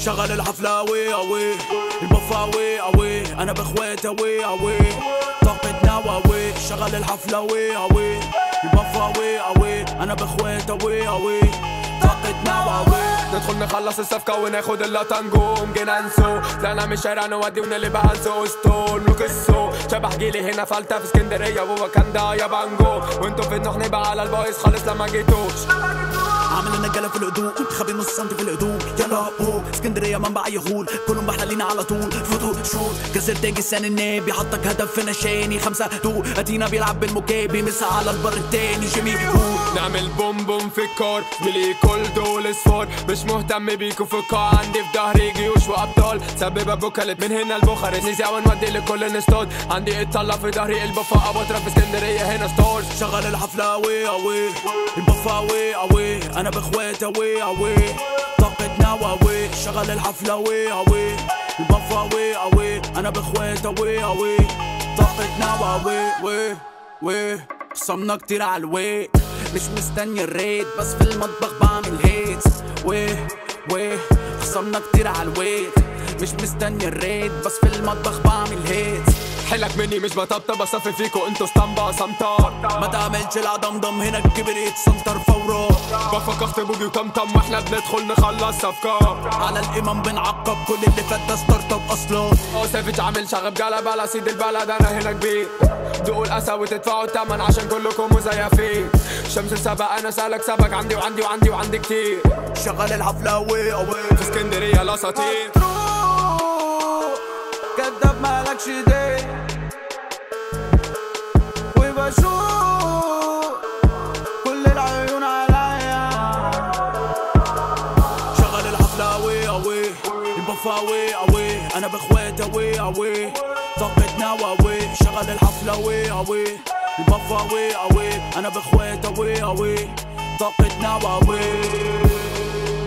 شغل الحفلة وي اوي البفا وي اوي انا باخواتي وي اوي طاقتنا واوي شغل الحفلة وي اوي البفا وي اوي انا باخواتي وي اوي طاقتنا واوي ندخل نخلص الصفقة وناخد اللقطة نجوم جينا نسو طلعنا من الشارع نودي ونقلب هنسو ستون نكسو شبح جيلي هنا فلتة في اسكندرية وواكندا يا بانجو وانتوا في النحن بقى على البايظ خالص لما جيتوش عامل لنا جلا في الهدوء خبي نص سنتي في الهدوء يلا هو اسكندريه منبع يهول كلهم بحلالين على طول فوتو شوت كسر تاج السنة النبي حطك هدف في نشاني خمسة تو ادينا بيلعب بالمكابي مسا على البر التاني جيمي هو نعمل بوم بوم في الكار ملي كل دول صفار مش مهتم بيكوا في القاع عندي في ظهري جيوش وابطال سبب ابوكاليب من هنا لبوخارست نسيا ونودي لكل نستود عندي اطلع في ظهري البفا ابوترا في اسكندريه هنا ستارز شغل الحفلة وي اوي البفا وي اوي انا باخواتي وي اوي طاقتنا واوي شغل الحفلة وي اوي البفا وي اوي انا باخواتي وي اوي طاقتنا واوي وي وي خصمنا كتير على الوي مش مستني الريت بس في المطبخ بعمل هيتس وي وي خصمنا كتير على الويت مش مستني الريت بس في المطبخ بعمل هيتس حلك مني مش بطبطب بصفي فيكو انتوا اسطمبة سمطار ما تعملش العضمضم هنا الكبر يتسنطر فورا بفكخت بوجي وطمطم واحنا بندخل نخلص صفقة على الامام بنعقب كل اللي فات ده ستارت اب اصلا اه سافج عامل شغب جلب على سيد البلد انا هنا كبير دقوا الاسى وتدفعوا التمن عشان كلكم مزيفين شمس سبق انا سالك سبق عندي وعندي وعندي وعندي كتير شغل الحفلة وي اوي في اسكندرية الاساطير كداب مالكش دي وبشوف كل العيون عليا شغل الحفلة وي اوي البفا وي اوي انا باخواتي وي اوي طاقتنا واوي شغل الحفلة وي اوي البفا وي اوي انا باخواتي وي اوي طاقتنا واوي